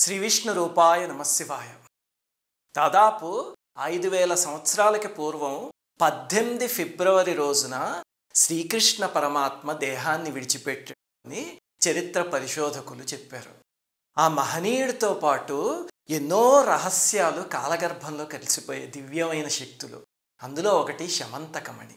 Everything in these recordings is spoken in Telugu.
శ్రీ విష్ణు రూపాయ నమశివాయ దాదాపు ఐదు వేల సంవత్సరాలకి పూర్వం పద్దెనిమిది ఫిబ్రవరి రోజున శ్రీకృష్ణ పరమాత్మ దేహాన్ని విడిచిపెట్టని చరిత్ర పరిశోధకులు చెప్పారు ఆ మహనీయుడితో పాటు ఎన్నో రహస్యాలు కాలగర్భంలో కలిసిపోయే దివ్యమైన శక్తులు అందులో ఒకటి శమంతకమణి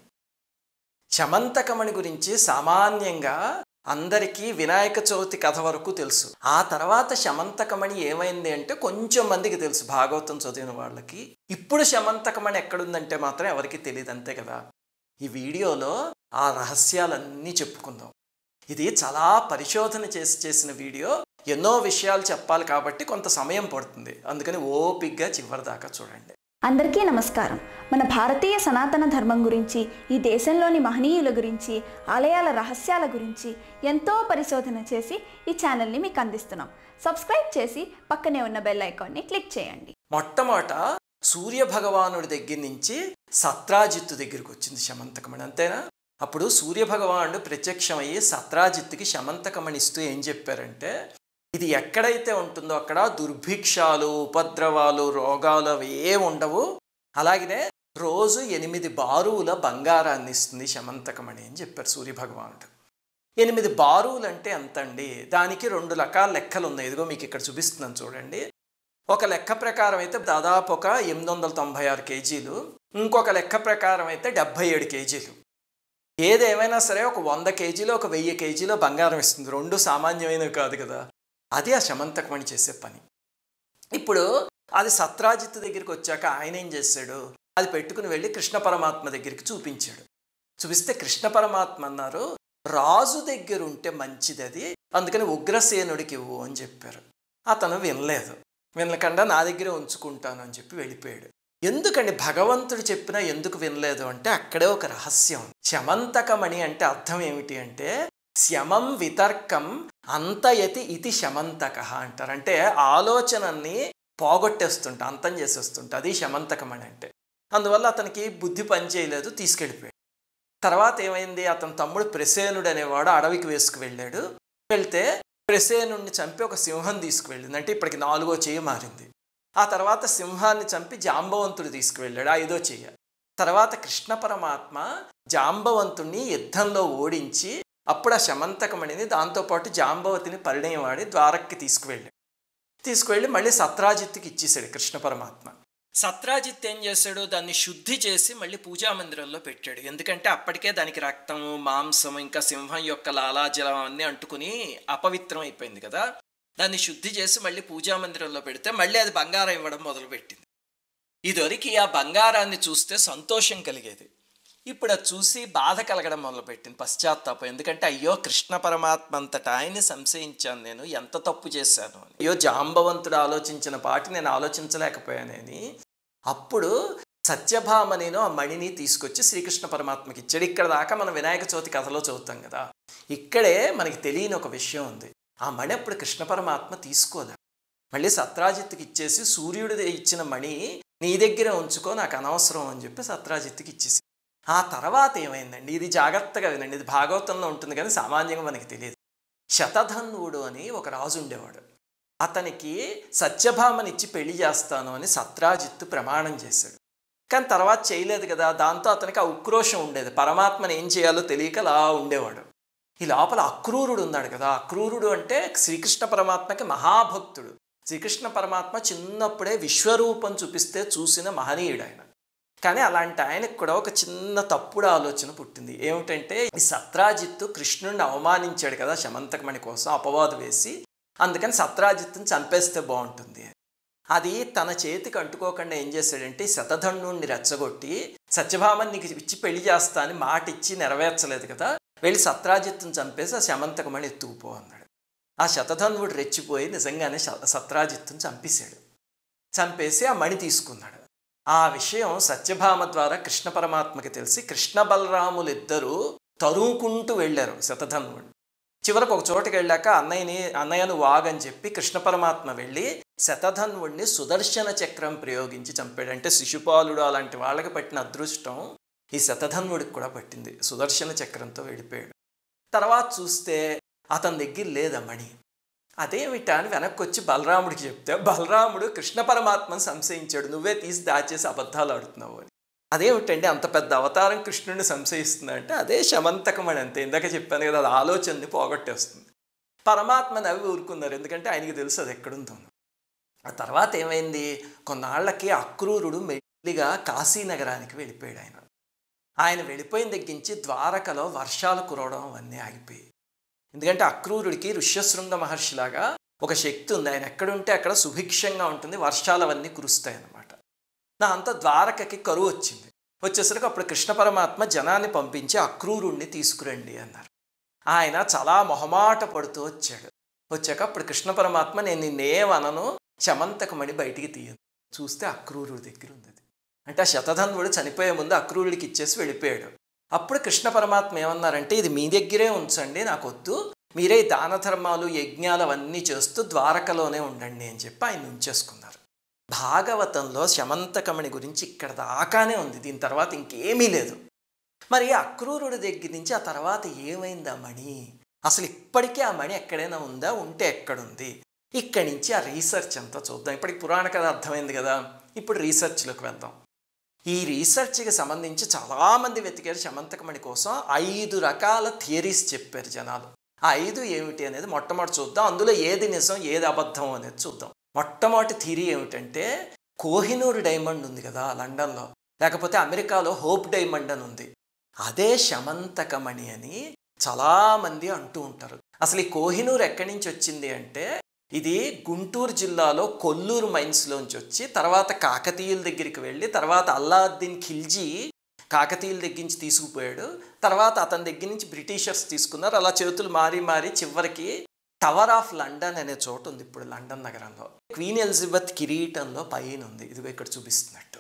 శమంతకమణి గురించి సామాన్యంగా అందరికీ వినాయక చవితి కథ వరకు తెలుసు ఆ తర్వాత శమంతకమణి ఏమైంది అంటే కొంచెం మందికి తెలుసు భాగవతం చదివిన వాళ్ళకి ఇప్పుడు శమంతకమణి ఎక్కడుందంటే మాత్రం ఎవరికి తెలియదు అంతే కదా ఈ వీడియోలో ఆ రహస్యాలన్నీ చెప్పుకుందాం ఇది చాలా పరిశోధన చేసి చేసిన వీడియో ఎన్నో విషయాలు చెప్పాలి కాబట్టి కొంత సమయం పడుతుంది అందుకని ఓపిగ్గా చివరి దాకా చూడండి అందరికీ నమస్కారం మన భారతీయ సనాతన ధర్మం గురించి ఈ దేశంలోని మహనీయుల గురించి ఆలయాల రహస్యాల గురించి ఎంతో పరిశోధన చేసి ఈ ఛానల్ని మీకు అందిస్తున్నాం సబ్స్క్రైబ్ చేసి పక్కనే ఉన్న బెల్ ఐకాన్ని క్లిక్ చేయండి మొట్టమొదట సూర్య భగవానుడి దగ్గర నుంచి సత్రాజిత్తు దగ్గరికి వచ్చింది శమంతకమణి అంతేనా అప్పుడు సూర్య భగవానుడు ప్రత్యక్షమయ్యి సత్రాజిత్తుకి శమంతకమణి ఇస్తూ ఏం చెప్పారంటే ఇది ఎక్కడైతే ఉంటుందో అక్కడ దుర్భిక్షాలు ఉపద్రవాలు రోగాలు అవి ఏ ఉండవు అలాగనే రోజు ఎనిమిది బారువుల బంగారాన్ని ఇస్తుంది శమంతకమణి అని చెప్పారు సూర్య భగవానుడు ఎనిమిది బారువులు అంటే ఎంతండి దానికి రెండు రకాల లెక్కలు ఉన్నాయి ఇదిగో మీకు ఇక్కడ చూపిస్తున్నాను చూడండి ఒక లెక్క ప్రకారం అయితే దాదాపు ఒక ఎనిమిది వందల తొంభై ఆరు కేజీలు ఇంకొక లెక్క ప్రకారం అయితే డెబ్భై ఏడు కేజీలు ఏదేమైనా సరే ఒక వంద కేజీలో ఒక వెయ్యి కేజీలో బంగారం ఇస్తుంది రెండు సామాన్యమైనవి కాదు కదా అది ఆ శమంతకమణి చేసే పని ఇప్పుడు అది సత్రాజిత్ దగ్గరికి వచ్చాక ఆయన ఏం చేశాడు అది పెట్టుకుని వెళ్ళి కృష్ణ పరమాత్మ దగ్గరికి చూపించాడు చూపిస్తే కృష్ణ పరమాత్మ అన్నారు రాజు దగ్గర ఉంటే మంచిది అది అందుకని ఉగ్రసేనుడికి ఇవ్వు అని చెప్పారు అతను వినలేదు వినకుండా నా దగ్గరే ఉంచుకుంటాను అని చెప్పి వెళ్ళిపోయాడు ఎందుకండి భగవంతుడు చెప్పినా ఎందుకు వినలేదు అంటే అక్కడే ఒక రహస్యం శమంతకమణి అంటే అర్థం ఏమిటి అంటే శమం వితర్కం అంతయతి ఇది శమంతక అంటారు అంటే ఆలోచనని పోగొట్టేస్తుంటా అంతం చేసేస్తుంటా అది శమంతకమణి అంటే అందువల్ల అతనికి బుద్ధి పనిచేయలేదు తీసుకెళ్ళిపోయాడు తర్వాత ఏమైంది అతని తమ్ముడు ప్రసేనుడు అనేవాడు అడవికి వేసుకు వెళ్ళాడు వెళ్తే ప్రసేనుడిని చంపి ఒక సింహం తీసుకువెళ్ళింది అంటే ఇప్పటికి నాలుగో చెయ్యి మారింది ఆ తర్వాత సింహాన్ని చంపి జాంబవంతుడు తీసుకువెళ్ళాడు ఐదో చెయ్య తర్వాత కృష్ణ పరమాత్మ జాంబవంతుణ్ణి యుద్ధంలో ఓడించి అప్పుడు ఆ శమంతకమణిని దాంతోపాటు జాంబవతిని పరిణయవాడి ద్వారక్కి తీసుకువెళ్ళాడు తీసుకువెళ్ళి మళ్ళీ సత్రాజిత్తుకి ఇచ్చేసాడు కృష్ణ పరమాత్మ సత్రాజిత్ ఏం చేశాడు దాన్ని శుద్ధి చేసి మళ్ళీ పూజా మందిరంలో పెట్టాడు ఎందుకంటే అప్పటికే దానికి రక్తము మాంసం ఇంకా సింహం యొక్క లాలాజలం అన్నీ అంటుకుని అపవిత్రం అయిపోయింది కదా దాన్ని శుద్ధి చేసి మళ్ళీ పూజా మందిరంలో పెడితే మళ్ళీ అది బంగారం ఇవ్వడం మొదలుపెట్టింది ఇదివరకు ఆ బంగారాన్ని చూస్తే సంతోషం కలిగేది ఇప్పుడు అది చూసి బాధ కలగడం మొదలుపెట్టింది పశ్చాత్తాపం ఎందుకంటే అయ్యో కృష్ణ పరమాత్మ అంతటా ఆయన్ని సంశయించాను నేను ఎంత తప్పు చేశాను అని అయ్యో జాంబవంతుడు ఆలోచించిన పాటి నేను ఆలోచించలేకపోయానని అప్పుడు సత్యభామనిను ఆ మణిని తీసుకొచ్చి శ్రీకృష్ణ పరమాత్మకి ఇచ్చాడు ఇక్కడ దాకా మనం వినాయక చవితి కథలో చదువుతాం కదా ఇక్కడే మనకి తెలియని ఒక విషయం ఉంది ఆ మణి అప్పుడు కృష్ణ పరమాత్మ తీసుకోదా మళ్ళీ సత్రాజిత్తుకి ఇచ్చేసి సూర్యుడి ఇచ్చిన మణి నీ దగ్గర ఉంచుకో నాకు అనవసరం అని చెప్పి సత్రాజిత్తుకి ఇచ్చేసి ఆ తర్వాత ఏమైందండి ఇది జాగ్రత్తగా వినండి ఇది భాగవతంలో ఉంటుంది కానీ సామాన్యంగా మనకి తెలియదు శతధన్వుడు అని ఒక రాజు ఉండేవాడు అతనికి సత్యభామనిచ్చి పెళ్లి చేస్తాను అని సత్రాజిత్తు ప్రమాణం చేశాడు కానీ తర్వాత చేయలేదు కదా దాంతో అతనికి ఆ ఉక్రోషం ఉండేది పరమాత్మని ఏం చేయాలో తెలియక అలా ఉండేవాడు ఈ లోపల అక్రూరుడు ఉన్నాడు కదా అక్రూరుడు అంటే శ్రీకృష్ణ పరమాత్మకి మహాభక్తుడు శ్రీకృష్ణ పరమాత్మ చిన్నప్పుడే విశ్వరూపం చూపిస్తే చూసిన మహనీయుడు ఆయన కానీ అలాంటి ఆయనకు కూడా ఒక చిన్న తప్పుడు ఆలోచన పుట్టింది ఏమిటంటే ఈ సత్రాజిత్తు కృష్ణుడిని అవమానించాడు కదా శమంతకమణి కోసం అపవాదు వేసి అందుకని సత్రాజిత్తుని చంపేస్తే బాగుంటుంది అది తన చేతికి అంటుకోకుండా ఏం చేశాడంటే శతధన్నుడిని రెచ్చగొట్టి సత్యభామని నీకు ఇచ్చి పెళ్లి చేస్తా అని మాట ఇచ్చి నెరవేర్చలేదు కదా వెళ్ళి సత్రాజిత్తుని చంపేసి ఆ శమంతకమణి ఎత్తుకుపో అన్నాడు ఆ శతధన్వుడు రెచ్చిపోయి నిజంగానే సత్రాజిత్తుని చంపేశాడు చంపేసి ఆ మణి తీసుకున్నాడు ఆ విషయం సత్యభామ ద్వారా కృష్ణ పరమాత్మకి తెలిసి కృష్ణ బలరాములు ఇద్దరూ తరుముకుంటూ వెళ్ళారు శతధన్వుడు చివరికి ఒక చోటుకి వెళ్ళాక అన్నయ్యని అన్నయ్యను వాగని చెప్పి కృష్ణ పరమాత్మ వెళ్ళి శతధన్వుడిని సుదర్శన చక్రం ప్రయోగించి చంపాడు అంటే శిశుపాలుడు అలాంటి వాళ్ళకి పట్టిన అదృష్టం ఈ శతధన్వుడికి కూడా పట్టింది సుదర్శన చక్రంతో వెళ్ళిపోయాడు తర్వాత చూస్తే అతని దగ్గర లేదా మణి అదేమిటా అని వెనక్కి వచ్చి బలరాముడికి చెప్తే బలరాముడు కృష్ణ పరమాత్మను సంశయించాడు నువ్వే తీసి దాచేసి అబద్ధాలు ఆడుతున్నావు అని అదేమిటండి అంత పెద్ద అవతారం కృష్ణుడిని సంశయిస్తుందా అంటే అదే శమంతకం అని అంతే ఇందాక చెప్పాను కదా అది ఆలోచనని పోగొట్టేస్తుంది పరమాత్మ నవ్వి ఊరుకున్నారు ఎందుకంటే ఆయనకి తెలుసు అది ఎక్కడుందో ఆ తర్వాత ఏమైంది కొన్నాళ్ళకి అక్రూరుడు మెల్లిగా కాశీనగరానికి వెళ్ళిపోయాడు ఆయన ఆయన వెళ్ళిపోయిన దగ్గర నుంచి ద్వారకలో వర్షాలు కురవడం అవన్నీ ఆగిపోయి ఎందుకంటే అక్రూరుడికి ఋష్యశృంగ మహర్షిలాగా ఒక శక్తి ఉంది ఆయన ఎక్కడుంటే అక్కడ సుభిక్షంగా ఉంటుంది వర్షాలు అవన్నీ కురుస్తాయి అన్నమాట నా అంత ద్వారకకి కరువు వచ్చింది వచ్చేసరికి అప్పుడు కృష్ణ పరమాత్మ జనాన్ని పంపించి అక్రూరుణ్ణి తీసుకురండి అన్నారు ఆయన చాలా మొహమాట పడుతూ వచ్చాడు వచ్చాక అప్పుడు కృష్ణ పరమాత్మ నేను నిన్నేమనను శమంతకమణి బయటికి తీయను చూస్తే అక్రూరుడి దగ్గర ఉంది అది అంటే ఆ శతధన్వుడు చనిపోయే ముందు అక్రూరుడికి ఇచ్చేసి వెళ్ళిపోయాడు అప్పుడు కృష్ణ పరమాత్మ ఏమన్నారంటే ఇది మీ దగ్గరే ఉంచండి నాకు వద్దు మీరే ఈ దాన ధర్మాలు యజ్ఞాలు అవన్నీ చేస్తూ ద్వారకలోనే ఉండండి అని చెప్పి ఆయన ఉంచేసుకున్నారు భాగవతంలో శమంతకమణి గురించి ఇక్కడ దాకానే ఉంది దీని తర్వాత ఇంకేమీ లేదు మరి అక్రూరుడి దగ్గర నుంచి ఆ తర్వాత ఏమైంది ఆ మణి అసలు ఇప్పటికీ ఆ మణి ఎక్కడైనా ఉందా ఉంటే ఎక్కడుంది ఇక్కడి నుంచి ఆ రీసెర్చ్ అంతా చూద్దాం ఇప్పటికి పురాణ కథ అర్థమైంది కదా ఇప్పుడు రీసెర్చ్లోకి వెళ్దాం ఈ రీసెర్చ్కి సంబంధించి చాలామంది వెతికారు శమంతకమణి కోసం ఐదు రకాల థియరీస్ చెప్పారు జనాలు ఆ ఐదు ఏమిటి అనేది మొట్టమొదటి చూద్దాం అందులో ఏది నిజం ఏది అబద్ధం అనేది చూద్దాం మొట్టమొదటి థియరీ ఏమిటంటే కోహినూర్ డైమండ్ ఉంది కదా లండన్లో లేకపోతే అమెరికాలో హోప్ డైమండ్ అని ఉంది అదే శమంతకమణి అని చాలామంది అంటూ ఉంటారు అసలు ఈ కోహినూర్ ఎక్కడి నుంచి వచ్చింది అంటే ఇది గుంటూరు జిల్లాలో కొల్లూరు మైన్స్లోంచి వచ్చి తర్వాత కాకతీయుల దగ్గరికి వెళ్ళి తర్వాత అల్లాద్దీన్ ఖిల్జీ కాకతీయుల దగ్గర నుంచి తీసుకుపోయాడు తర్వాత అతని దగ్గర నుంచి బ్రిటిషర్స్ తీసుకున్నారు అలా చేతులు మారి మారి చివరికి టవర్ ఆఫ్ లండన్ అనే చోటు ఉంది ఇప్పుడు లండన్ నగరంలో క్వీన్ ఎలిజబెత్ కిరీటంలో పైన ఉంది ఇదిగో ఇక్కడ చూపిస్తున్నట్టు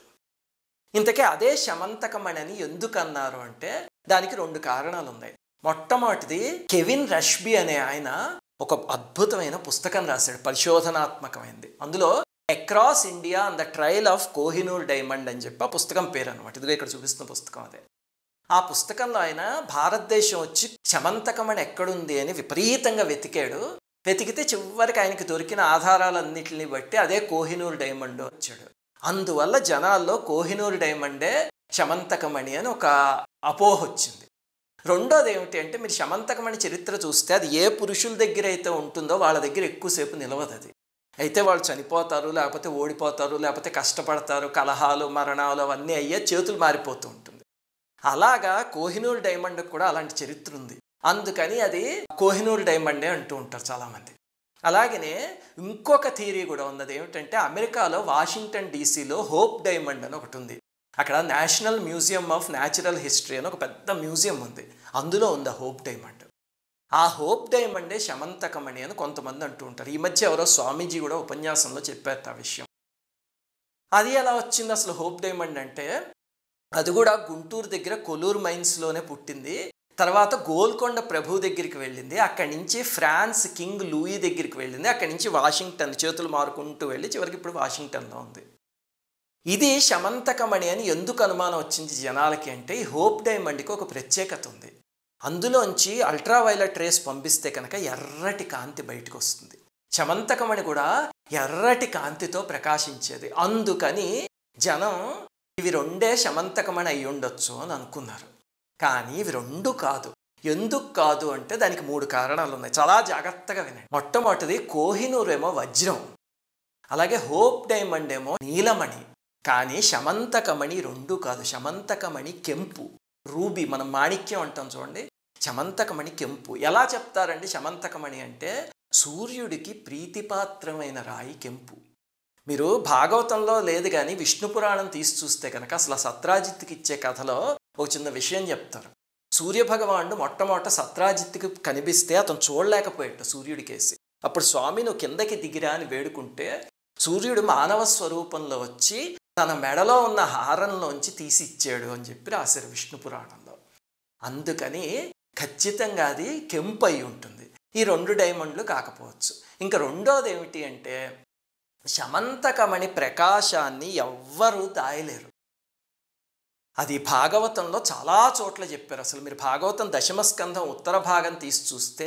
ఇంతకీ అదే శమంతకమణి అని ఎందుకు అన్నారు అంటే దానికి రెండు కారణాలు ఉన్నాయి మొట్టమొదటిది కెవిన్ రష్బీ అనే ఆయన ఒక అద్భుతమైన పుస్తకం రాశాడు పరిశోధనాత్మకమైనది అందులో across India and the trial of Kohinoor diamond అని చెప్పి ఆ పుస్తకం పేరు అనమాట ఇదిగో ఇక్కడ చూపిస్తున్న పుస్తకం అదే ఆ పుస్తకంలో ఆయన భారతదేశం వచ్చి శమంతకమణి ఎక్కడుంది అని విపరీతంగా వెతికాడు వెతికితే చివరికి ఆయనకి దొరికిన ఆధారాలన్నింటిని బట్టి అదే కోహినూర్ డైమండ్ వచ్చాడు అందువల్ల జనాల్లో కోహినూర్ డైమండే శమంతకమణి అని ఒక అపోహ వచ్చింది రెండోది ఏమిటి అంటే మీరు శమంతకమణి చరిత్ర చూస్తే అది ఏ పురుషుల దగ్గర అయితే ఉంటుందో వాళ్ళ దగ్గర ఎక్కువసేపు నిలవదు అది అయితే వాళ్ళు చనిపోతారు లేకపోతే ఓడిపోతారు లేకపోతే కష్టపడతారు కలహాలు మరణాలు అవన్నీ అయ్యే చేతులు మారిపోతూ ఉంటుంది అలాగా కోహినూర్ డైమండ్ కూడా అలాంటి చరిత్ర ఉంది అందుకని అది కోహినూర్ డైమండే అంటూ ఉంటారు చాలామంది అలాగనే ఇంకొక థియరీ కూడా ఉన్నది ఏమిటంటే అమెరికాలో వాషింగ్టన్ డీసీలో హోప్ డైమండ్ అని ఒకటి ఉంది అక్కడ national museum of natural history అని ఒక పెద్ద మ్యూజియం ఉంది అందులో ఉంది ఆ హోప్ డైమండ్ ఆ హోప్ డైమండే శమంతకమణి అని కొంతమంది అంటూ ఉంటారు ఈ మధ్య ఎవరో స్వామీజీ కూడా ఉపన్యాసంలో చెప్పారు ఆ విషయం అది ఎలా వచ్చింది అసలు హోప్ డైమండ్ అంటే అది కూడా గుంటూరు దగ్గర కొలూరు మైన్స్లోనే పుట్టింది తర్వాత గోల్కొండ ప్రభు దగ్గరికి వెళ్ళింది అక్కడి నుంచి ఫ్రాన్స్ కింగ్ లూయి దగ్గరికి వెళ్ళింది అక్కడి నుంచి వాషింగ్టన్ చేతులు మారుకుంటూ వెళ్ళి చివరికి ఇప్పుడు వాషింగ్టన్లో ఉంది ఇది శమంతకమణి అని ఎందుకు అనుమానం వచ్చింది జనాలకి అంటే ఈ హోప్ డైమండ్కి ఒక ప్రత్యేకత ఉంది అందులోంచి అల్ట్రావైలెట్ రేస్ పంపిస్తే కనుక ఎర్రటి కాంతి బయటకు వస్తుంది శమంతకమణి కూడా ఎర్రటి కాంతితో ప్రకాశించేది అందుకని జనం ఇవి రెండే శమంతకమణి అయి ఉండొచ్చు అని అనుకున్నారు కానీ ఇవి రెండు కాదు ఎందుకు కాదు అంటే దానికి మూడు కారణాలు ఉన్నాయి చాలా జాగ్రత్తగా వినండి మొట్టమొదటిది కోహినూర్ ఏమో వజ్రం అలాగే హోప్ డైమండ్ ఏమో నీలమణి కానీ శమంతకమణి రెండు కాదు శమంతకమణి కెంపు రూబీ మనం మాణిక్యం అంటాం చూడండి శమంతకమణి కెంపు ఎలా చెప్తారండి శమంతకమణి అంటే సూర్యుడికి ప్రీతిపాత్రమైన రాయి కెంపు మీరు భాగవతంలో లేదు కానీ విష్ణు పురాణం తీసి చూస్తే కనుక అసలు సత్రాజిత్తుకి ఇచ్చే కథలో ఒక చిన్న విషయం చెప్తారు సూర్యభగవానుడు మొట్టమొదట సత్రాజిత్తుకి కనిపిస్తే అతను చూడలేకపోయాడు సూర్యుడికేసి అప్పుడు స్వామి నువ్వు కిందకి దిగిరా అని వేడుకుంటే సూర్యుడు మానవ స్వరూపంలో వచ్చి తన మెడలో ఉన్న హారంలోంచి తీసి ఇచ్చాడు అని చెప్పి రాశారు విష్ణు పురాణంలో అందుకని ఖచ్చితంగా అది కెంపు అయి ఉంటుంది ఈ రెండు డైమండ్లు కాకపోవచ్చు ఇంకా రెండోది ఏమిటి అంటే శమంతకమణి ప్రకాశాన్ని ఎవ్వరూ దాయలేరు అది భాగవతంలో చాలా చోట్ల చెప్పారు అసలు మీరు భాగవతం దశమస్కంధం ఉత్తర భాగం తీసి చూస్తే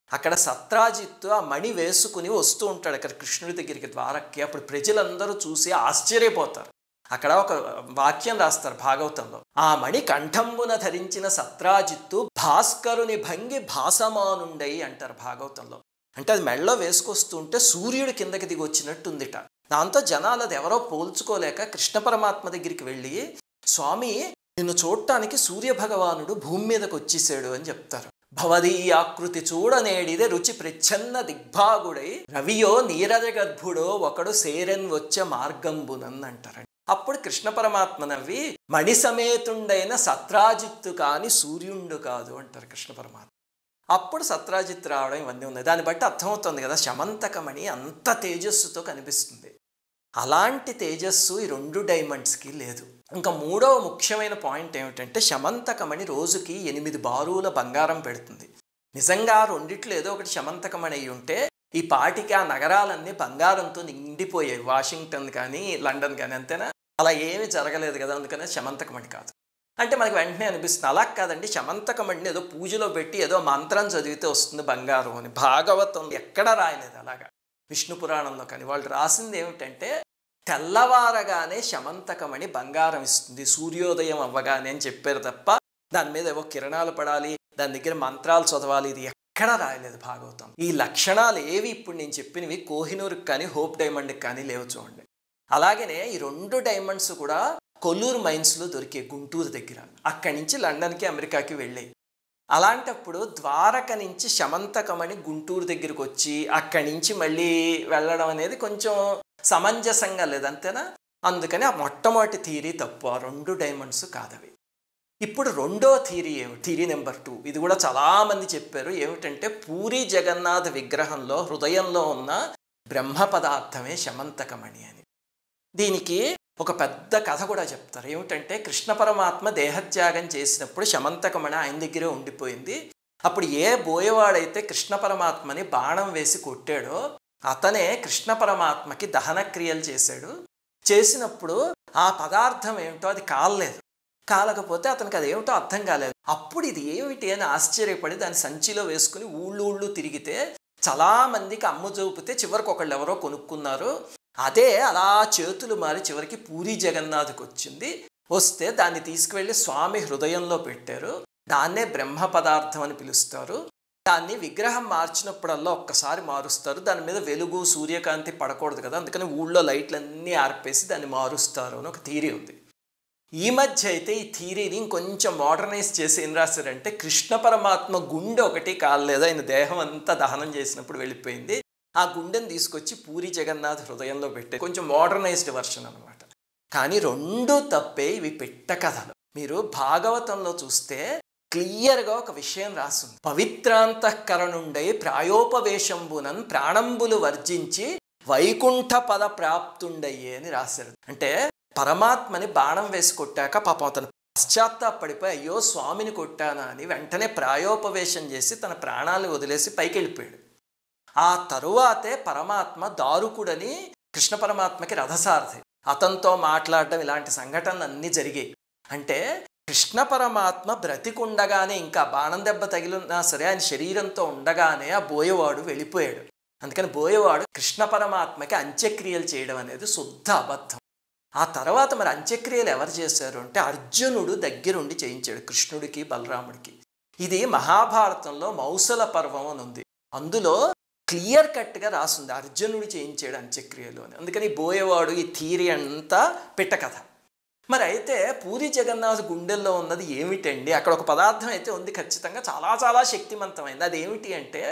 అక్కడ సత్రాజిత్తు ఆ మణి వేసుకుని వస్తూ ఉంటాడు అక్కడ కృష్ణుడి దగ్గరికి ద్వారక్కి అప్పుడు ప్రజలందరూ చూసి ఆశ్చర్యపోతారు అక్కడ ఒక వాక్యం రాస్తారు భాగవతంలో ఆ మణి కంఠంబున ధరించిన సత్రాజిత్తు భాస్కరుని భంగి భాసమానుండయి అంటారు భాగవతంలో అంటే అది మెళ్ళలో వేసుకొస్తుంటే సూర్యుడు కిందకి దిగి వచ్చినట్టుందిట దాంతో జనాలు అది ఎవరో పోల్చుకోలేక కృష్ణ పరమాత్మ దగ్గరికి వెళ్ళి స్వామి నిన్ను చూడటానికి సూర్య భగవానుడు భూమి మీదకి వచ్చేసాడు అని చెప్తారు ఆకృతి చూడనేడిదే రుచి ప్రచ్ఛన్న దిగ్భాగుడై రవియో నీరజ గర్భుడో ఒకడు సేరెన్ వచ్చే మార్గంబునన్ అంటారండి అప్పుడు కృష్ణ పరమాత్మ నవ్వి మణి సమేతుండైన సత్రాజిత్తు కాని సూర్యుండు కాదు అంటారు కృష్ణ పరమాత్మ అప్పుడు సత్రాజిత్ రావడం ఇవన్నీ ఉన్నాయి దాన్ని బట్టి అర్థమవుతుంది కదా శమంతకమణి అంత తేజస్సుతో కనిపిస్తుంది అలాంటి తేజస్సు ఈ రెండు డైమండ్స్కి లేదు ఇంకా మూడవ ముఖ్యమైన పాయింట్ ఏమిటంటే శమంతకమణి రోజుకి ఎనిమిది బారుల బంగారం పెడుతుంది నిజంగా రెండిట్లో ఏదో ఒకటి శమంతకమణి అయి ఉంటే ఈ పాటికి ఆ నగరాలన్నీ బంగారంతో నిండిపోయాయి వాషింగ్టన్ కానీ లండన్ కానీ అంతేనా అలా ఏమీ జరగలేదు కదా అందుకనే శమంతకమణి కాదు అంటే మనకి వెంటనే అనిపిస్తుంది అలా కాదండి శమంతకమణిని ఏదో పూజలో పెట్టి ఏదో మంత్రం చదివితే వస్తుంది బంగారం అని భాగవతం ఎక్కడ రాయలేదు అలాగా విష్ణు పురాణంలో కానీ వాళ్ళు రాసింది ఏమిటంటే తెల్లవారగానే శమంతకమణి బంగారం ఇస్తుంది సూర్యోదయం అవ్వగానే అని చెప్పారు తప్ప దాని మీద ఏవో కిరణాలు పడాలి దాని దగ్గర మంత్రాలు చదవాలి ఇది ఎక్కడా రాయలేదు భాగవతం ఈ లక్షణాలు ఏవి ఇప్పుడు నేను చెప్పినవి కోహినూరుకి కానీ హోప్ డైమండ్కి కానీ లేవు చూడండి అలాగనే ఈ రెండు డైమండ్స్ కూడా కొల్లూరు మైన్స్లో దొరికే గుంటూరు దగ్గర అక్కడి నుంచి లండన్కి అమెరికాకి వెళ్ళాయి అలాంటప్పుడు ద్వారక నుంచి శమంతకమని గుంటూరు దగ్గరికి వచ్చి అక్కడి నుంచి మళ్ళీ వెళ్ళడం అనేది కొంచెం సమంజసంగా లేదు అంతేనా అందుకని ఆ మొట్టమొదటి థీరీ తప్పు ఆ రెండు డైమండ్స్ కాదవి ఇప్పుడు రెండో థీరీ ఏమిటి థీరీ నెంబర్ టూ ఇది కూడా చాలామంది చెప్పారు ఏమిటంటే పూరి జగన్నాథ్ విగ్రహంలో హృదయంలో ఉన్న బ్రహ్మ పదార్థమే శమంతకమణి అని దీనికి ఒక పెద్ద కథ కూడా చెప్తారు ఏమిటంటే కృష్ణ పరమాత్మ దేహత్యాగం చేసినప్పుడు శమంతకమణి ఆయన దగ్గరే ఉండిపోయింది అప్పుడు ఏ బోయవాడైతే కృష్ణ పరమాత్మని బాణం వేసి కొట్టాడో అతనే కృష్ణ పరమాత్మకి దహన క్రియలు చేశాడు చేసినప్పుడు ఆ పదార్థం ఏమిటో అది కాలలేదు కాలకపోతే అతనికి అది ఏమిటో అర్థం కాలేదు అప్పుడు ఇది ఏమిటి అని ఆశ్చర్యపడి దాన్ని సంచిలో వేసుకుని ఊళ్ళు ఊళ్ళు తిరిగితే చాలా మందికి అమ్ము చూపితే చివరికి ఒకళ్ళు ఎవరో కొనుక్కున్నారు అదే అలా చేతులు మారి చివరికి పూరి జగన్నాథ్కి వచ్చింది వస్తే దాన్ని తీసుకువెళ్ళి స్వామి హృదయంలో పెట్టారు దాన్నే బ్రహ్మ పదార్థం అని పిలుస్తారు దాన్ని విగ్రహం మార్చినప్పుడల్లా ఒక్కసారి మారుస్తారు దాని మీద వెలుగు సూర్యకాంతి పడకూడదు కదా అందుకని ఊళ్ళో లైట్లన్నీ ఆర్పేసి దాన్ని మారుస్తారు అని ఒక థీరీ ఉంది ఈ మధ్య అయితే ఈ థీరీని ఇంకొంచెం మోడర్నైజ్ చేసి ఏం రాశారంటే కృష్ణ పరమాత్మ గుండె ఒకటి కాలేదు ఆయన దేహం అంతా దహనం చేసినప్పుడు వెళ్ళిపోయింది ఆ గుండెని తీసుకొచ్చి పూరి జగన్నాథ్ హృదయంలో పెట్టే కొంచెం మోడర్నైజ్డ్ వర్షన్ అనమాట కానీ రెండు తప్పే ఇవి పెట్ట కథలు మీరు భాగవతంలో చూస్తే క్లియర్గా ఒక విషయం రాస్తుంది పవిత్రాంతఃకరణుండై ప్రాయోపవేశంబునన్ ప్రాణంబులు వర్జించి వైకుంఠ పద ప్రాప్తుండయ్యే అని రాశారు అంటే పరమాత్మని బాణం వేసి కొట్టాక పాపం అతను పశ్చాత్తాపడిపోయి అయ్యో స్వామిని కొట్టానా అని వెంటనే ప్రాయోపవేశం చేసి తన ప్రాణాలు వదిలేసి పైకి వెళ్ళిపోయాడు ఆ తరువాతే పరమాత్మ దారుకుడని కృష్ణ పరమాత్మకి రథసారథి అతనితో మాట్లాడడం ఇలాంటి సంఘటనలు అన్నీ జరిగాయి అంటే కృష్ణ పరమాత్మ బ్రతికుండగానే ఇంకా బాణం దెబ్బ తగిలినా సరే ఆయన శరీరంతో ఉండగానే ఆ బోయవాడు వెళ్ళిపోయాడు అందుకని బోయవాడు కృష్ణ పరమాత్మకి అంత్యక్రియలు చేయడం అనేది శుద్ధ అబద్ధం ఆ తర్వాత మరి అంత్యక్రియలు ఎవరు చేశారు అంటే అర్జునుడు దగ్గరుండి చేయించాడు కృష్ణుడికి బలరాముడికి ఇది మహాభారతంలో మౌసల పర్వం అని ఉంది అందులో క్లియర్ కట్గా రాసింది అర్జునుడు చేయించాడు అంత్యక్రియలు అని అందుకని బోయేవాడు ఈ థీరీ అంతా పిట్టకథ మరి అయితే పూరి జగన్నాథ్ గుండెల్లో ఉన్నది ఏమిటండి అక్కడ ఒక పదార్థం అయితే ఉంది ఖచ్చితంగా చాలా చాలా శక్తివంతమైంది అది ఏమిటి అంటే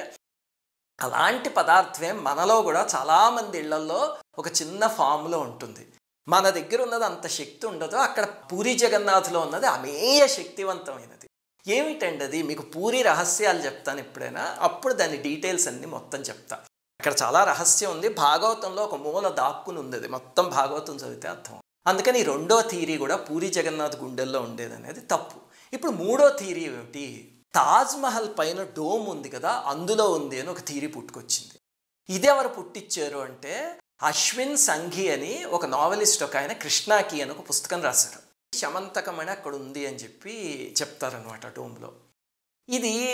అలాంటి పదార్థమే మనలో కూడా చాలామంది ఇళ్లలో ఒక చిన్న ఫామ్లో ఉంటుంది మన దగ్గర ఉన్నది అంత శక్తి ఉండదు అక్కడ పూరి జగన్నాథ్లో ఉన్నది అమేయ శక్తివంతమైనది ఏమిటండి అది మీకు పూరి రహస్యాలు చెప్తాను ఎప్పుడైనా అప్పుడు దాని డీటెయిల్స్ అన్ని మొత్తం చెప్తా అక్కడ చాలా రహస్యం ఉంది భాగవతంలో ఒక మూల దాక్కుని ఉంది అది మొత్తం భాగవతం చదివితే అర్థం అందుకని ఈ రెండో థీరీ కూడా పూరి జగన్నాథ్ గుండెల్లో ఉండేది అనేది తప్పు ఇప్పుడు మూడో థీరీ ఏమిటి తాజ్ మహల్ పైన డోమ్ ఉంది కదా అందులో ఉంది అని ఒక థీరీ పుట్టుకొచ్చింది ఇది ఎవరు పుట్టించారు అంటే అశ్విన్ సంఘి అని ఒక నావలిస్ట్ ఒక ఆయన కృష్ణాకి అని ఒక పుస్తకం రాశారు శమంతకం అని అక్కడ ఉంది అని చెప్పి చెప్తారనమాట డోమ్లో ఇది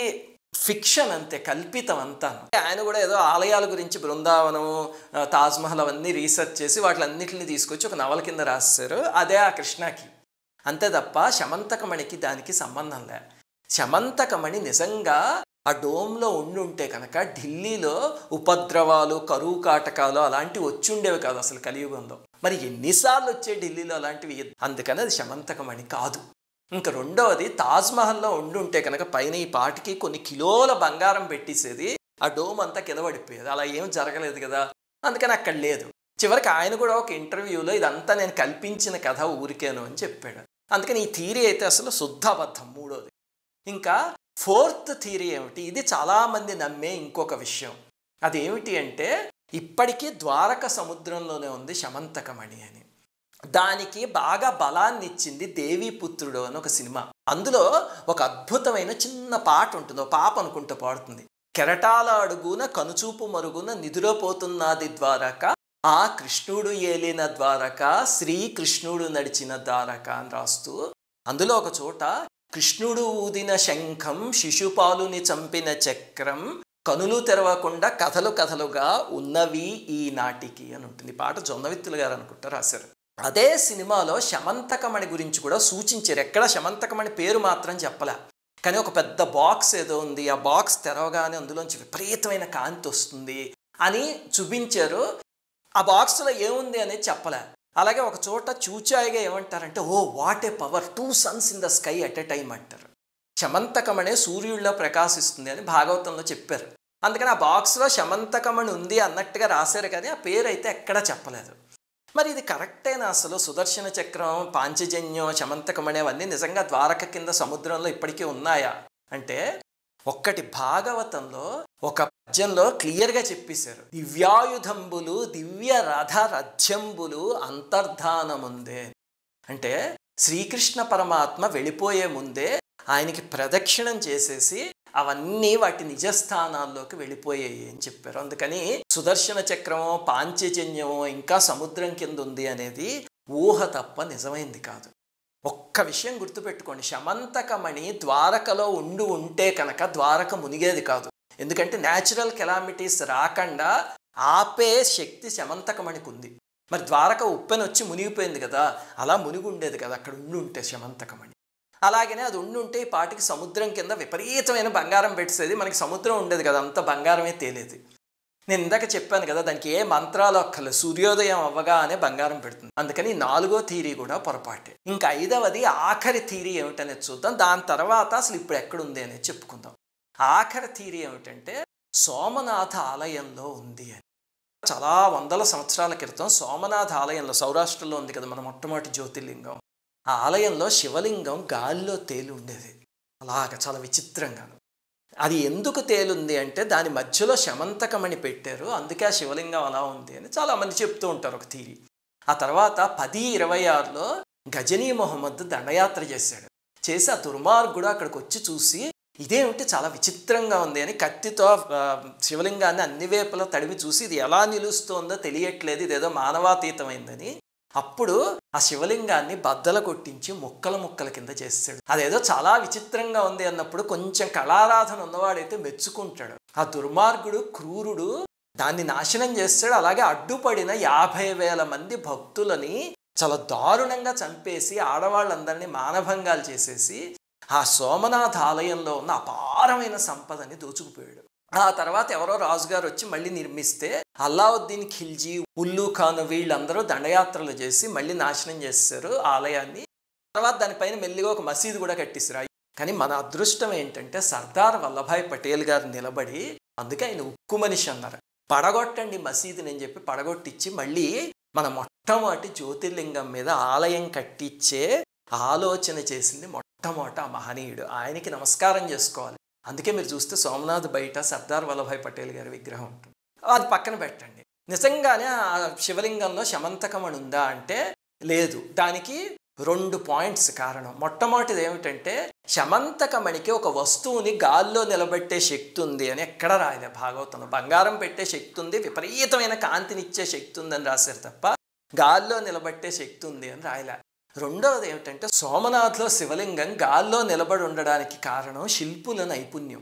ఫిక్షన్ అంతే కల్పితం అంతా ఆయన కూడా ఏదో ఆలయాల గురించి బృందావనం ఆ, తాజ్మహల్ అవన్నీ రీసెర్చ్ చేసి వాటిలన్నిటిని తీసుకొచ్చి ఒక నవల కింద రాస్తారు అదే ఆ కృష్ణకి అంతే తప్ప శమంతకమణికి దానికి సంబంధం లే శమంతకమణి నిజంగా ఆ డోమ్లో ఉండి ఉంటే కనుక ఢిల్లీలో ఉపద్రవాలు కరువు కాటకాలు అలాంటివి వచ్చి ఉండేవి కాదు అసలు కలియుగంలో మరి ఎన్నిసార్లు వచ్చే ఢిల్లీలో అలాంటివి అందుకని అది శమంతకమణి కాదు ఇంకా రెండవది తాజ్మహల్లో ఉండి ఉంటే కనుక పైన ఈ పాటికి కొన్ని కిలోల బంగారం పెట్టేసేది ఆ డోమ్ అంతా కింద పడిపోయేది అలా ఏం జరగలేదు కదా అందుకని అక్కడ లేదు చివరికి ఆయన కూడా ఒక ఇంటర్వ్యూలో ఇదంతా నేను కల్పించిన కథ ఊరికేను అని చెప్పాడు అందుకని ఈ థీరీ అయితే అసలు శుద్ధ అబద్ధం మూడోది ఇంకా ఫోర్త్ థీరీ ఏమిటి ఇది చాలామంది నమ్మే ఇంకొక విషయం అదేమిటి అంటే ఇప్పటికీ ద్వారక సముద్రంలోనే ఉంది శమంతకమణి అని దానికి బాగా బలాన్ని ఇచ్చింది దేవీపుత్రుడు అని ఒక సినిమా అందులో ఒక అద్భుతమైన చిన్న పాట ఉంటుంది ఒక పాప అనుకుంటూ పాడుతుంది కెరటాల అడుగున కనుచూపు మరుగున నిదురపోతున్నది ద్వారక ఆ కృష్ణుడు ఏలిన ద్వారక శ్రీకృష్ణుడు నడిచిన ద్వారక అని రాస్తూ అందులో ఒక చోట కృష్ణుడు ఊదిన శంఖం శిశుపాలుని చంపిన చక్రం కనులు తెరవకుండా కథలు కథలుగా ఉన్నవి ఈ నాటికి అని ఉంటుంది ఈ పాట జొన్నవిత్తులు గారు అనుకుంటా రాశారు అదే సినిమాలో శమంతకమణి గురించి కూడా సూచించారు ఎక్కడ శమంతకమణి పేరు మాత్రం చెప్పలే కానీ ఒక పెద్ద బాక్స్ ఏదో ఉంది ఆ బాక్స్ తెరవగానే అందులోంచి విపరీతమైన కాంతి వస్తుంది అని చూపించారు ఆ బాక్స్లో ఏముంది అనేది చెప్పలే అలాగే ఒక చోట చూచాయిగా ఏమంటారంటే oh what a power two suns in the sky at a time అంటారు శమంతకమణే సూర్యుడిలో ప్రకాశిస్తుంది అని భాగవతంలో చెప్పారు అందుకని ఆ బాక్స్లో శమంతకమణి ఉంది అన్నట్టుగా రాశారు కానీ ఆ పేరు అయితే ఎక్కడా చెప్పలేదు మరి ఇది కరెక్టేనా అసలు సుదర్శన చక్రం పాంచజన్యం శమంతకమణి అవన్నీ నిజంగా ద్వారక కింద సముద్రంలో ఇప్పటికీ ఉన్నాయా అంటే ఒక్కటి భాగవతంలో ఒక పద్యంలో క్లియర్గా చెప్పేశారు దివ్యాయుధంబులు దివ్య రథ రథ్యంబులు అంతర్ధానముందే అంటే శ్రీకృష్ణ పరమాత్మ వెళ్ళిపోయే ముందే ఆయనకి ప్రదక్షిణం చేసేసి అవన్నీ వాటి నిజస్థానాల్లోకి వెళ్ళిపోయాయి అని చెప్పారు అందుకని సుదర్శన చక్రమో పాంచజన్యమో ఇంకా సముద్రం కింద ఉంది అనేది ఊహ తప్ప నిజమైంది కాదు ఒక్క విషయం గుర్తుపెట్టుకోండి శమంతకమణి ద్వారకలో ఉండి ఉంటే కనుక ద్వారక మునిగేది కాదు ఎందుకంటే న్యాచురల్ కెలామిటీస్ రాకుండా ఆపే శక్తి శమంతకమణికి ఉంది మరి ద్వారక ఉప్పెన వచ్చి మునిగిపోయింది కదా అలా మునిగి ఉండేది కదా అక్కడ ఉండి ఉంటే శమంతకమణి అలాగనే అది ఉండి ఉంటే ఈ పాటికి సముద్రం కింద విపరీతమైన బంగారం పెట్టేది మనకి సముద్రం ఉండేది కదా అంత బంగారమే తేలేది నేను ఇందాక చెప్పాను కదా దానికి ఏ మంత్రాలు అక్కర్లేదు సూర్యోదయం అవ్వగానే బంగారం పెడుతుంది అందుకని నాలుగో థీరీ కూడా పొరపాటే ఇంకా ఐదవది ఆఖరి థీరీ ఏమిటనేది చూద్దాం దాని తర్వాత అసలు ఇప్పుడు ఎక్కడుంది అనేది చెప్పుకుందాం ఆఖరి థీరీ ఏమిటంటే సోమనాథ ఆలయంలో ఉంది అని చాలా వందల సంవత్సరాల క్రితం సోమనాథ ఆలయంలో సౌరాష్ట్రలో ఉంది కదా మన మొట్టమొదటి జ్యోతిర్లింగం ఆ ఆలయంలో శివలింగం గాలిలో తేలి ఉండేది అలాగ చాలా విచిత్రంగాను అది ఎందుకు తేలుంది అంటే దాని మధ్యలో శమంతకమని పెట్టారు అందుకే ఆ శివలింగం అలా ఉంది అని చాలామంది చెప్తూ ఉంటారు ఒక తీరి ఆ తర్వాత పది ఇరవై ఆరులో గజనీ మొహమ్మద్ దండయాత్ర చేశాడు చేసి ఆ దుర్మార్గుడు అక్కడికి వచ్చి చూసి ఇదేమిటి చాలా విచిత్రంగా ఉంది అని కత్తితో ఆ, శివలింగాన్ని అన్ని వేపులా తడివి చూసి ఇది ఎలా నిలుస్తోందో తెలియట్లేదు ఇదేదో మానవాతీతమైందని అప్పుడు ఆ శివలింగాన్ని బద్దల కొట్టించి ముక్కల ముక్కల కింద చేస్తాడు అదేదో చాలా విచిత్రంగా ఉంది అన్నప్పుడు కొంచెం కళారాధన ఉన్నవాడైతే మెచ్చుకుంటాడు ఆ దుర్మార్గుడు క్రూరుడు దాన్ని నాశనం చేస్తాడు అలాగే అడ్డుపడిన యాభై వేల మంది భక్తులని చాలా దారుణంగా చంపేసి ఆడవాళ్ళందరినీ మానభంగాలు చేసేసి ఆ సోమనాథ ఆలయంలో ఉన్న అపారమైన సంపదని దోచుకుపోయాడు ఆ తర్వాత ఎవరో రాజుగారు వచ్చి మళ్ళీ నిర్మిస్తే అల్లావుద్దీన్ ఖిల్జీ ఉల్లు ఖాన్ వీళ్ళందరూ దండయాత్రలు చేసి మళ్ళీ నాశనం చేస్తారు ఆ ఆలయాన్ని తర్వాత దానిపైన మెల్లిగా ఒక మసీదు కూడా కట్టిస్తారు కానీ మన అదృష్టం ఏంటంటే సర్దార్ వల్లభాయ్ పటేల్ గారు నిలబడి అందుకే ఆయన ఉక్కు మనిషి అన్నారు పడగొట్టండి మసీదుని అని చెప్పి పడగొట్టించి మళ్ళీ మన మొట్టమొదటి జ్యోతిర్లింగం మీద ఆలయం కట్టించే ఆలోచన చేసింది మొట్టమొదట ఆ మహనీయుడు ఆయనకి నమస్కారం చేసుకోవాలి అందుకే మీరు చూస్తే సోమనాథ్ బయట సర్దార్ వల్లభాయ్ పటేల్ గారి విగ్రహం ఉంటుంది అది పక్కన పెట్టండి నిజంగానే ఆ శివలింగంలో శమంతకమణి ఉందా అంటే లేదు దానికి రెండు పాయింట్స్ కారణం మొట్టమొదటిది ఏమిటంటే శమంతకమణికి ఒక వస్తువుని గాల్లో నిలబెట్టే శక్తి ఉంది అని ఎక్కడ రాయలే భాగవతంలో బంగారం పెట్టే శక్తి ఉంది విపరీతమైన కాంతినిచ్చే శక్తి ఉందని రాశారు తప్ప గాల్లో నిలబెట్టే శక్తి ఉంది అని రాయలే రెండవది ఏమిటంటే సోమనాథ్లో శివలింగం గాల్లో నిలబడి ఉండడానికి కారణం శిల్పుల నైపుణ్యం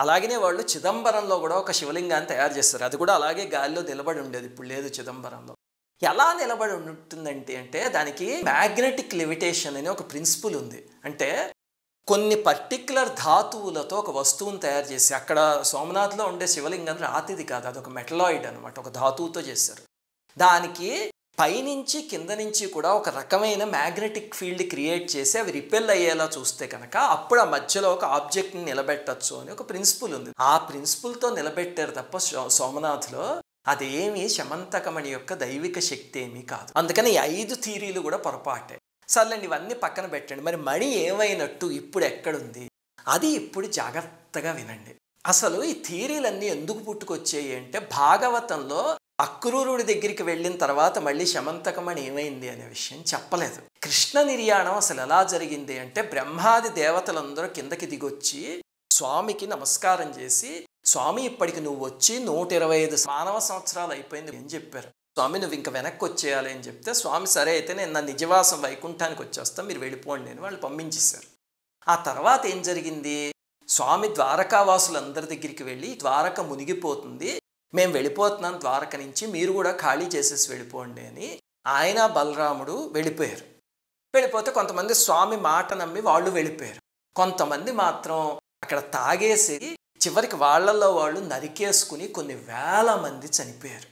అలాగనే వాళ్ళు చిదంబరంలో కూడా ఒక శివలింగాన్ని తయారు చేస్తారు అది కూడా అలాగే గాలిలో నిలబడి ఉండేది ఇప్పుడు లేదు చిదంబరంలో ఎలా నిలబడి ఉంటుందంటే అంటే దానికి మ్యాగ్నెటిక్ లిమిటేషన్ అని ఒక ప్రిన్సిపల్ ఉంది అంటే కొన్ని పర్టిక్యులర్ ధాతువులతో ఒక వస్తువును తయారు చేసి అక్కడ సోమనాథ్లో ఉండే శివలింగం రాతిది కాదు అది ఒక మెటలాయిడ్ అనమాట ఒక ధాతువుతో చేశారు దానికి పైనుంచి కింద నుంచి కూడా ఒక రకమైన మ్యాగ్నెటిక్ ఫీల్డ్ క్రియేట్ చేసి అవి రిపెల్ అయ్యేలా చూస్తే కనుక అప్పుడు ఆ మధ్యలో ఒక ఆబ్జెక్ట్ని నిలబెట్టచ్చు అని ఒక ప్రిన్సిపల్ ఉంది ఆ ప్రిన్సిపల్తో నిలబెట్టారు తప్ప సో సోమనాథ్లో అదేమి శమంతకమణి యొక్క దైవిక శక్తి ఏమీ కాదు అందుకని ఈ ఐదు థీరీలు కూడా పొరపాటే సర్లేండి ఇవన్నీ పక్కన పెట్టండి మరి మణి ఏమైనట్టు ఇప్పుడు ఎక్కడుంది అది ఇప్పుడు జాగ్రత్తగా వినండి అసలు ఈ థీరీలన్నీ ఎందుకు పుట్టుకొచ్చాయి అంటే భాగవతంలో అక్రూరుడి దగ్గరికి వెళ్ళిన తర్వాత మళ్ళీ శమంతకమణి ఏమైంది అనే విషయం చెప్పలేదు కృష్ణ నిర్యాణం అసలు ఎలా జరిగింది అంటే బ్రహ్మాది దేవతలందరూ కిందకి దిగొచ్చి స్వామికి నమస్కారం చేసి స్వామి ఇప్పటికి నువ్వు వచ్చి నూట ఇరవై ఐదు మానవ సంవత్సరాలు అయిపోయింది అని చెప్పారు స్వామి నువ్వు ఇంకా వెనక్కి వచ్చేయాలి అని చెప్తే స్వామి సరే అయితే నేను నా నిజవాసం వైకుంఠానికి వచ్చేస్తా మీరు వెళ్ళిపోండి అని వాళ్ళు పంపించేశారు ఆ తర్వాత ఏం జరిగింది స్వామి ద్వారకావాసులందరి దగ్గరికి వెళ్ళి ద్వారక మునిగిపోతుంది మేము వెళ్ళిపోతున్నాం ద్వారక నుంచి మీరు కూడా ఖాళీ చేసేసి వెళ్ళిపోండి అని ఆయన బలరాముడు వెళ్ళిపోయారు వెళ్ళిపోతే కొంతమంది స్వామి మాట నమ్మి వాళ్ళు వెళ్ళిపోయారు కొంతమంది మాత్రం అక్కడ తాగేసి చివరికి వాళ్ళల్లో వాళ్ళు నరికేసుకుని కొన్ని వేల మంది చనిపోయారు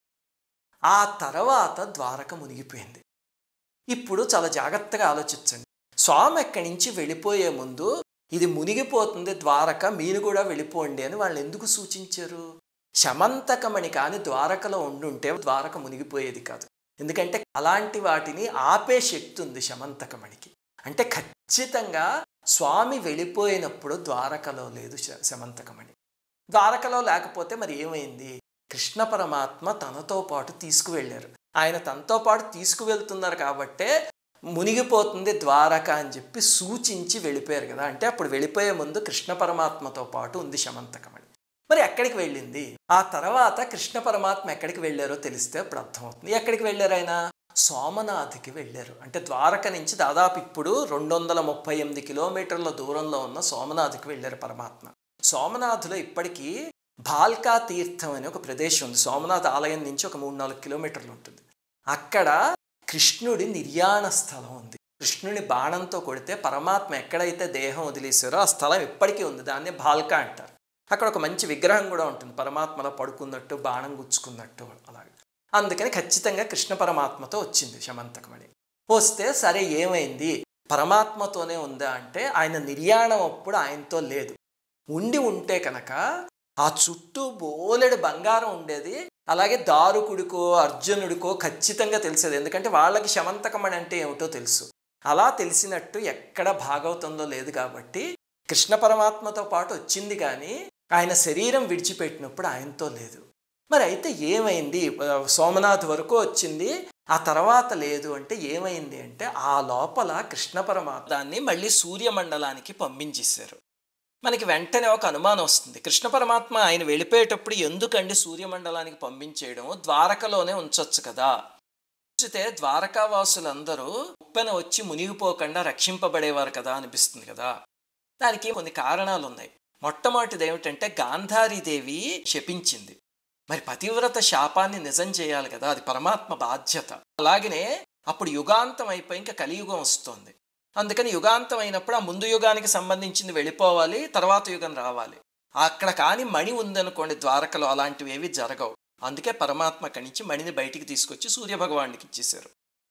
ఆ తర్వాత ద్వారక మునిగిపోయింది ఇప్పుడు చాలా జాగ్రత్తగా ఆలోచించండి స్వామి ఎక్కడి నుంచి వెళ్ళిపోయే ముందు ఇది మునిగిపోతుంది ద్వారక మీరు కూడా వెళ్ళిపోండి అని వాళ్ళు ఎందుకు సూచించారు శమంతకమణి కానీ ద్వారకలో ఉండుంటే ద్వారక మునిగిపోయేది కాదు ఎందుకంటే అలాంటి వాటిని ఆపే శక్తి ఉంది శమంతకమణికి అంటే ఖచ్చితంగా స్వామి వెళ్ళిపోయినప్పుడు ద్వారకలో లేదు శ- శమంతకమణి ద్వారకలో లేకపోతే మరి ఏమైంది కృష్ణ పరమాత్మ తనతో పాటు తీసుకువెళ్ళారు ఆయన తనతో పాటు తీసుకువెళ్తున్నారు కాబట్టే మునిగిపోతుంది ద్వారక అని చెప్పి సూచించి వెళ్ళిపోయారు కదా అంటే అప్పుడు వెళ్ళిపోయే ముందు కృష్ణ పరమాత్మతో పాటు ఉంది శమంతకమణి మరి ఎక్కడికి వెళ్ళింది ఆ తర్వాత కృష్ణ పరమాత్మ ఎక్కడికి వెళ్ళారో తెలిస్తే అప్పుడు అర్థమవుతుంది ఎక్కడికి వెళ్ళారు ఆయన సోమనాథ్కి వెళ్ళారు అంటే ద్వారక నుంచి దాదాపు ఇప్పుడు రెండు వందల ముప్పై ఎనిమిది కిలోమీటర్ల దూరంలో ఉన్న సోమనాథ్కి వెళ్ళారు పరమాత్మ సోమనాథ్లో ఇప్పటికీ భాల్కా తీర్థం అనే ఒక ప్రదేశం ఉంది సోమనాథ్ ఆలయం నుంచి ఒక మూడు నాలుగు కిలోమీటర్లు ఉంటుంది అక్కడ కృష్ణుడి నిర్యాణ స్థలం ఉంది కృష్ణుని బాణంతో కొడితే పరమాత్మ ఎక్కడైతే దేహం వదిలేశారో ఆ స్థలం ఇప్పటికీ ఉంది దాన్ని భాల్కా అంటారు అక్కడ ఒక మంచి విగ్రహం కూడా ఉంటుంది పరమాత్మలో పడుకున్నట్టు బాణం గుచ్చుకున్నట్టు అలాగే అందుకని ఖచ్చితంగా కృష్ణ పరమాత్మతో వచ్చింది శమంతకమణి వస్తే సరే ఏమైంది పరమాత్మతోనే ఉందా అంటే ఆయన నిర్యాణం అప్పుడు ఆయనతో లేదు ఉండి ఉంటే కనుక ఆ చుట్టూ బోలెడు బంగారం ఉండేది అలాగే దారుకుడికో అర్జునుడికో ఖచ్చితంగా తెలిసేది ఎందుకంటే వాళ్ళకి శమంతకమణి అంటే ఏమిటో తెలుసు అలా తెలిసినట్టు ఎక్కడ భాగవతంలో లేదు కాబట్టి కృష్ణ పరమాత్మతో పాటు వచ్చింది కానీ ఆయన శరీరం విడిచిపెట్టినప్పుడు ఆయనతో లేదు మరి అయితే ఏమైంది ఆ, సోమనాథ్ వరకు వచ్చింది ఆ తర్వాత లేదు అంటే ఏమైంది అంటే ఆ లోపల కృష్ణ పరమాత్మ దాన్ని మళ్ళీ సూర్యమండలానికి పంపించేశారు మనకి వెంటనే ఒక అనుమానం వస్తుంది కృష్ణ పరమాత్మ ఆయన వెళ్ళిపోయేటప్పుడు ఎందుకండి సూర్యమండలానికి పంపించేయడం ద్వారకలోనే ఉంచొచ్చు కదా ఉంచితే ద్వారకావాసులందరూ ఉప్పెన వచ్చి మునిగిపోకుండా రక్షింపబడేవారు కదా అనిపిస్తుంది కదా దానికి కొన్ని కారణాలు ఉన్నాయి మొట్టమొదటిది ఏమిటంటే గాంధారీదేవి శపించింది మరి పతివ్రత శాపాన్ని నిజం చేయాలి కదా అది పరమాత్మ బాధ్యత అలాగనే అప్పుడు యుగాంతం అయిపోయి ఇంకా కలియుగం వస్తుంది అందుకని యుగాంతం అయినప్పుడు ఆ ముందు యుగానికి సంబంధించింది వెళ్ళిపోవాలి తర్వాత యుగం రావాలి అక్కడ కాని మణి ఉందనుకోండి ద్వారకలో అలాంటివి ఏవి జరగవు అందుకే పరమాత్మ అక్కడి నుంచి మణిని బయటికి తీసుకొచ్చి సూర్యభగవానికి ఇచ్చేశారు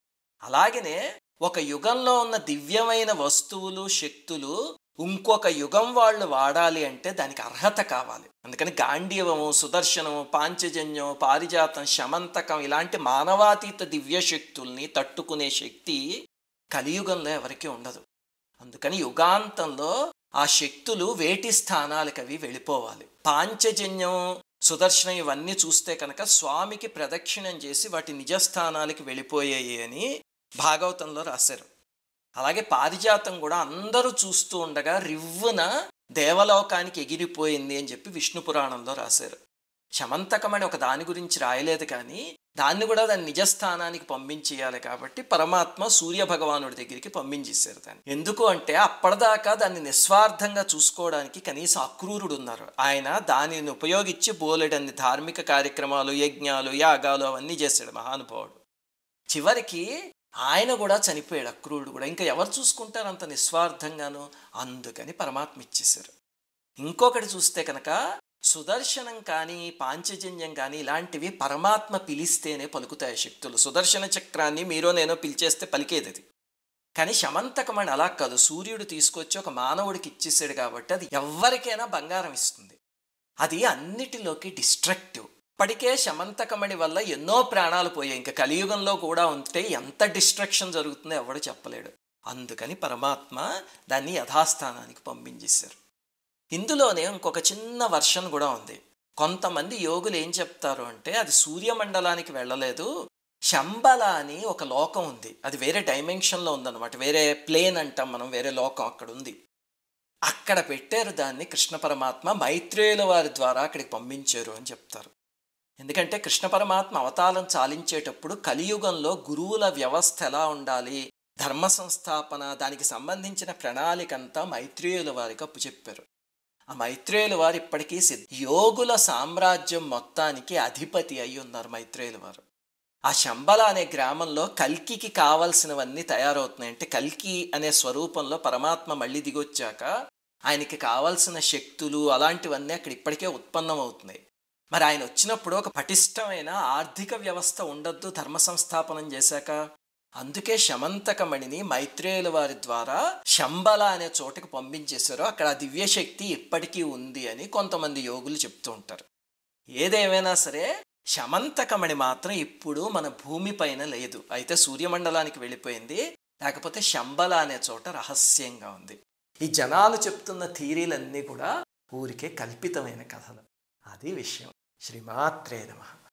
అలాగనే ఒక యుగంలో ఉన్న దివ్యమైన వస్తువులు శక్తులు ఇంకొక యుగం వాళ్ళు వాడాలి అంటే దానికి అర్హత కావాలి అందుకని గాంధీవము సుదర్శనము పాంచజన్యం పారిజాతం శమంతకం ఇలాంటి మానవాతీత దివ్య శక్తుల్ని తట్టుకునే శక్తి కలియుగంలో ఎవరికీ ఉండదు అందుకని యుగాంతంలో ఆ శక్తులు వేటి స్థానాలకు అవి వెళ్ళిపోవాలి పాంచజన్యం సుదర్శనం ఇవన్నీ చూస్తే కనుక స్వామికి ప్రదక్షిణం చేసి వాటి నిజస్థానాలకి వెళ్ళిపోయాయి అని భాగవతంలో రాశారు అలాగే పారిజాతం కూడా అందరూ చూస్తూ ఉండగా రివ్వున దేవలోకానికి ఎగిరిపోయింది అని చెప్పి విష్ణు పురాణంలో రాశారు శమంతకమని ఒక దాని గురించి రాయలేదు కానీ దాన్ని కూడా దాని నిజస్థానానికి పంపించేయాలి కాబట్టి పరమాత్మ సూర్య భగవానుడి దగ్గరికి పంపించేశారు దాన్ని ఎందుకు అంటే అప్పటిదాకా దాన్ని నిస్వార్థంగా చూసుకోవడానికి కనీసం అక్రూరుడు ఉన్నారు ఆయన దానిని ఉపయోగించి బోలెడన్ని ధార్మిక కార్యక్రమాలు యజ్ఞాలు యాగాలు అవన్నీ చేశాడు మహానుభావుడు చివరికి ఆయన కూడా చనిపోయాడు అక్రూరుడు కూడా ఇంకా ఎవరు చూసుకుంటారు అంత నిస్వార్థంగాను అందుకని పరమాత్మ ఇచ్చేశారు ఇంకొకటి చూస్తే కనుక సుదర్శనం కానీ పాంచజన్యం కానీ ఇలాంటివి పరమాత్మ పిలిస్తేనే పలుకుతాయి శక్తులు సుదర్శన చక్రాన్ని మీరో నేనో పిలిచేస్తే పలికేది అది కానీ శమంతకమణి అలా కాదు సూర్యుడు తీసుకొచ్చి ఒక మానవుడికి ఇచ్చేసాడు కాబట్టి అది ఎవరికైనా బంగారం ఇస్తుంది అది అన్నిటిలోకి డిస్ట్రక్టివ్ ఇప్పటికే శమంతకమణి వల్ల ఎన్నో ప్రాణాలు పోయాయి ఇంకా కలియుగంలో కూడా ఉంటే ఎంత డిస్ట్రక్షన్ జరుగుతుందో ఎవడు చెప్పలేడు అందుకని పరమాత్మ దాన్ని యథాస్థానానికి పంపించేశారు ఇందులోనే ఇంకొక చిన్న వర్షన్ కూడా ఉంది కొంతమంది యోగులు ఏం చెప్తారు అంటే అది సూర్యమండలానికి వెళ్ళలేదు శంబల అని ఒక లోకం ఉంది అది వేరే డైమెన్షన్లో ఉందన్నమాట వేరే ప్లేన్ అంటాం మనం వేరే లోకం అక్కడ ఉంది అక్కడ పెట్టారు దాన్ని కృష్ణ పరమాత్మ మైత్రేయుల వారి ద్వారా అక్కడికి పంపించారు అని చెప్తారు ఎందుకంటే కృష్ణ పరమాత్మ అవతారం చాలించేటప్పుడు కలియుగంలో గురువుల వ్యవస్థ ఎలా ఉండాలి ధర్మ సంస్థాపన దానికి సంబంధించిన ప్రణాళికంతా మైత్రేయుల వారికి అప్పు చెప్పారు ఆ మైత్రేయుల వారు ఇప్పటికీ సిద్ధ యోగుల సామ్రాజ్యం మొత్తానికి అధిపతి అయి ఉన్నారు మైత్రేయుల వారు ఆ శంబల అనే గ్రామంలో కల్కికి కావలసినవన్నీ తయారవుతున్నాయి అంటే కల్కి అనే స్వరూపంలో పరమాత్మ మళ్ళీ దిగొచ్చాక ఆయనకి కావాల్సిన శక్తులు అలాంటివన్నీ అక్కడ ఇప్పటికే ఉత్పన్నం అవుతున్నాయి మరి ఆయన వచ్చినప్పుడు ఒక పటిష్టమైన ఆర్థిక వ్యవస్థ ఉండొద్దు ధర్మ సంస్థాపనం చేశాక అందుకే శమంతకమణిని మైత్రేయుల వారి ద్వారా శంబల అనే చోటకి పంపించేశారు అక్కడ ఆ దివ్యశక్తి ఇప్పటికీ ఉంది అని కొంతమంది యోగులు చెప్తూ ఉంటారు ఏదేమైనా సరే శమంతకమణి మాత్రం ఇప్పుడు మన భూమిపైన లేదు అయితే సూర్యమండలానికి వెళ్ళిపోయింది లేకపోతే శంబల అనే చోట రహస్యంగా ఉంది ఈ జనాలు చెప్తున్న థీరీలన్నీ కూడా ఊరికే కల్పితమైన కథలు అది విషయం శ్రీమాత్రే నమః